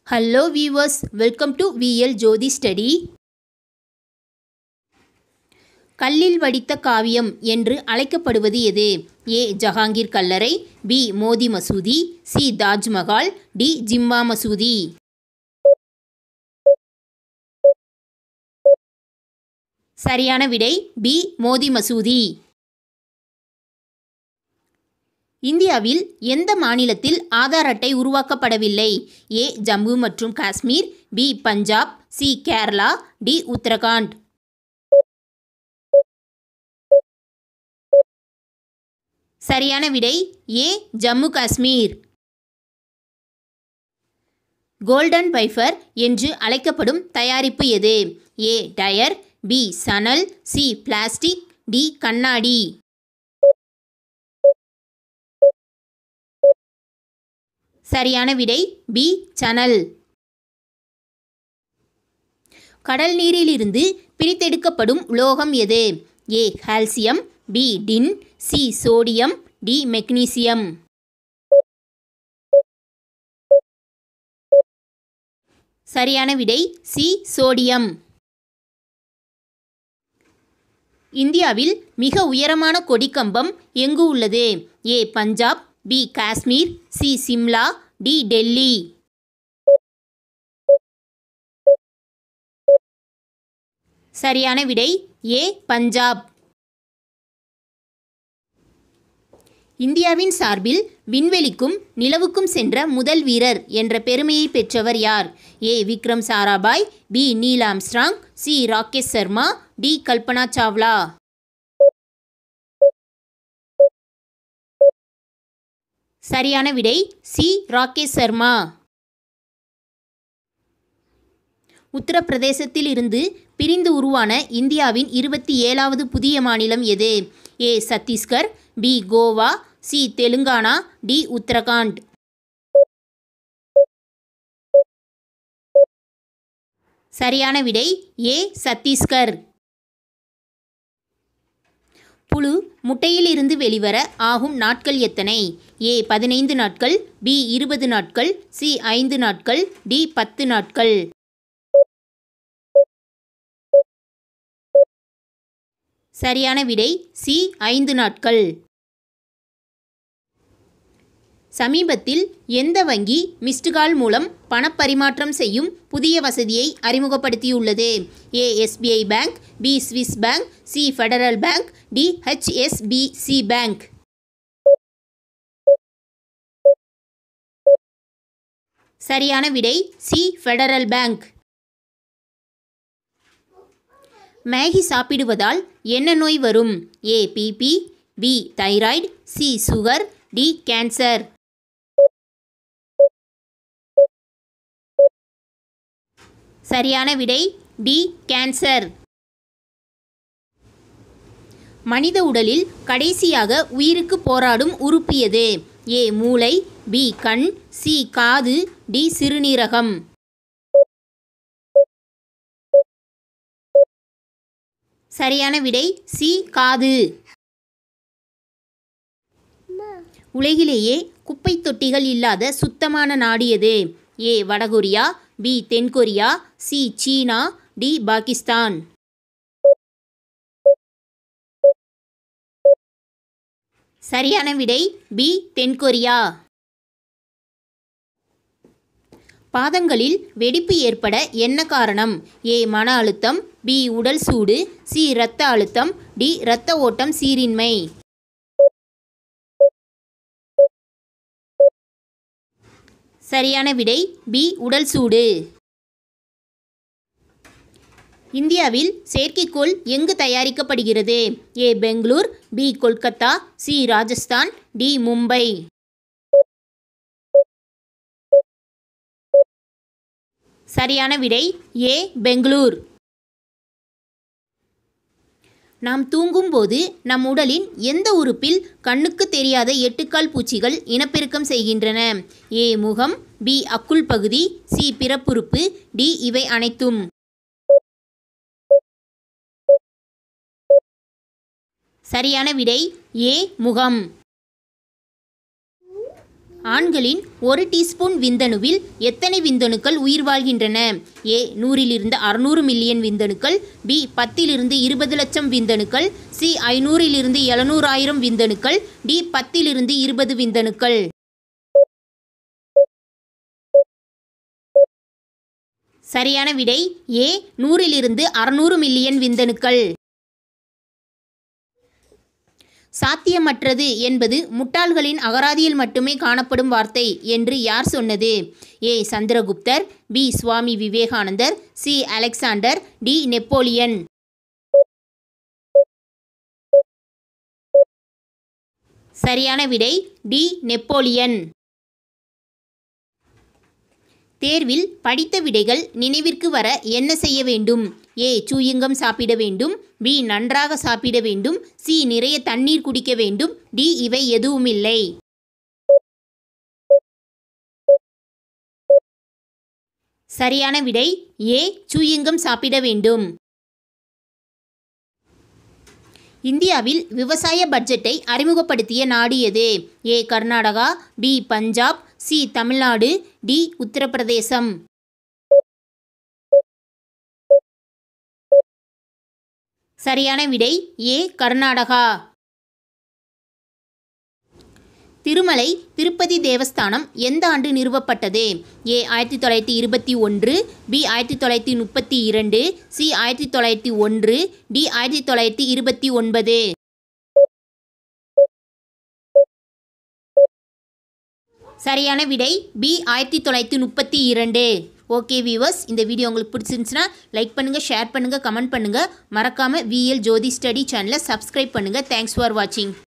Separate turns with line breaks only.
hello viewers welcome to VL Jothi study கல்லில் வடித்த காவியம் என்று அழைக்கப்படுவது எது ஏ ஜஹாங்கீர் கல்லறை பி மோதி மசூதி சி தாஜ்மஹால் டி ஜிம்மா மசூதி சரியான விடை பி மோதி மசூதி இந்தியாவில் எந்த மாநிலத்தில் ஆதார் அட்டை உருவாக்கப்படவில்லை ஏ ஜம்மு மற்றும் Kashmir B Punjab C Kerala D Uttarakhand சரியான விடை A Jammu Kashmir golden fibre என்று அழைக்கப்படும் தயாரிப்பு எது ஏ டயர் பி சணல் சி பிளாஸ்டிக் டி கண்ணாடி சரியான விடை பி சணல் கடல் நீரிலிருந்து பிரித்தெடுக்கப்படும் உலோகம் எது A calcium B tin C sodium D magnesium சரியான விடை சி சோடியம் இந்தியாவில் மிக உயரமான கொடிக்கம்பம் எங்கு உள்ளது A Punjab B Kashmir C Shimla D Delhi சரியான விடை ஏ பஞ்சாப் இந்தியாவின் சார்பில் விண்வெளிக்கும் நிலவுக்கும் சென்ற முதல் வீரர் என்ற பெருமையை பெற்றவர் யார் A Vikram Sarabhai B Neil Armstrong C Rakesh Sharma D Kalpana Chawla சரியான விடை சி ராகேஷ் சர்மா உத்தரப்பிரதேசத்தில் இருந்து பிரிந்து உருவான இந்தியாவின் இருபத்தி ஏழாவது புதிய மாநிலம் எது A Chhattisgarh B Goa C Telangana D Uttarakhand சரியான விடை ஏ சத்தீஸ்கர் புழு முட்டையிலிருந்து வெளிவர ஆகும் நாட்கள் எத்தனை ஏ பதினைந்து நாட்கள் பி இருபது நாட்கள் சி ஐந்து நாட்கள் டி பத்து நாட்கள் சரியான விடை சி ஐந்து நாட்கள் சமீபத்தில் எந்த வங்கி மிஸ்டுகால் மூலம் பணப்பரிமாற்றம் செய்யும் புதிய வசதியை அறிமுகப்படுத்தியுள்ளது A SBI bank B Swiss bank C Federal bank D HSBC bank சரியான விடை சி ஃபெடரல் பேங்க் மேகி சாப்பிடுவதால் என்ன நோய் வரும் A BP B thyroid C sugar D cancer சரியான விடை டி கேன்சர் மனித உடலில் கடைசியாக உயிருக்கு போராடும் உறுப்பு எது ஏ மூளை பி கண் சி காது டி சிறுநீரகம் சரியான விடை சி காது உலகிலேயே குப்பை தொட்டிகள் இல்லாத சுத்தமான நாடு எது ஏ வடகொரியா பி தென்கொரியா சி சீனா டி பாகிஸ்தான் சரியான விடை பி தென்கொரியா பாதங்களில் வெடிப்பு ஏற்பட என்ன காரணம் ஏ மன அழுத்தம் பி உடல் சூடு சி இரத்த அழுத்தம் டி இரத்த ஓட்டம் சீரின்மை சரியான விடை பி உடல் சூடு இந்தியாவில் செயற்கைக்கோள் எங்கு தயாரிக்கப்படுகிறது A Bangalore B Kolkata C Rajasthan D Mumbai சரியான விடை ஏ பெங்களூர் நாம் தூங்கும்போது நம் உடலின் எந்த உறுப்பில் கண்ணுக்கு தெரியாத எட்டுக்கால் பூச்சிகள் இனப்பெருக்கம் செய்கின்றன ஏ முகம் பி அக்குள் பகுதி சி பிறப்புறுப்பு டி இவை அனைத்தும் சரியான விடை ஏ முகம் ஆண்களின் ஒரு டீஸ்பூன் விந்தணுவில் எத்தனை விந்தணுக்கள் உயிர் வாழ்கின்றன ஏ நூறிலிருந்து அறுநூறு மில்லியன் விந்தணுக்கள் பி பத்திலிருந்து இருபது லட்சம் விந்தணுக்கள் சி ஐநூறிலிருந்து எழுநூறாயிரம் விந்தணுக்கள் டி பத்திலிருந்து இருபது விந்தணுக்கள் சரியான விடை ஏ நூறிலிருந்து அறுநூறு மில்லியன் விந்தணுக்கள் சாத்தியமற்றது என்பது முட்டாள்களின் அகராதியில் மட்டுமே காணப்படும் வார்த்தை என்று யார் சொன்னது ஏ சந்திரகுப்தர் பி சுவாமி விவேகானந்தர் சி அலெக்சாண்டர் டி நெப்போலியன் சரியான விடை டி நெப்போலியன் தேர்வில் படித்த விடைகள் நினைவிற்கு வர என்ன செய்ய வேண்டும் ஏ சூயிங்கம் சாப்பிட வேண்டும் பி நன்றாக சாப்பிட வேண்டும் சி நிறைய தண்ணீர் குடிக்க வேண்டும் டி இவை எதுவுமில்லை சரியான விடை ஏ சூயிங்கம் சாப்பிட வேண்டும் இந்தியாவில் விவசாய பட்ஜெட்டை அறிமுகப்படுத்திய நாடு எது A Karnataka B Punjab C Tamil Nadu D Uttar Pradesh சரியான விடை ஏ கர்நாடகா திருமலை திருப்பதி தேவஸ்தானம் எந்த ஆண்டு நிறுவப்பட்டது ஏ ஆயிரத்தி தொள்ளாயிரத்தி இருபத்தி ஒன்று பி ஆயிரத்தி தொள்ளாயிரத்தி முப்பத்தி இரண்டு சி ஆயிரத்தி தொள்ளாயிரத்தி ஒன்று டி ஆயிரத்தி தொள்ளாயிரத்தி இருபத்தி ஒன்பது சரியான விடை பி ஆயிரத்தி தொள்ளாயிரத்தி முப்பத்தி இரண்டு ஓகே வியூவர்ஸ் இந்த வீடியோ உங்களுக்கு பிடிச்சிருந்துச்சுன்னா லைக் பண்ணுங்கள் ஷேர் பண்ணுங்கள் கமெண்ட் பண்ணுங்கள் மறக்காமல் விஎல் ஜோதி ஸ்டடி சேனலை சப்ஸ்கிரைப் பண்ணுங்கள் தேங்க்ஸ் ஃபார் வாட்சிங்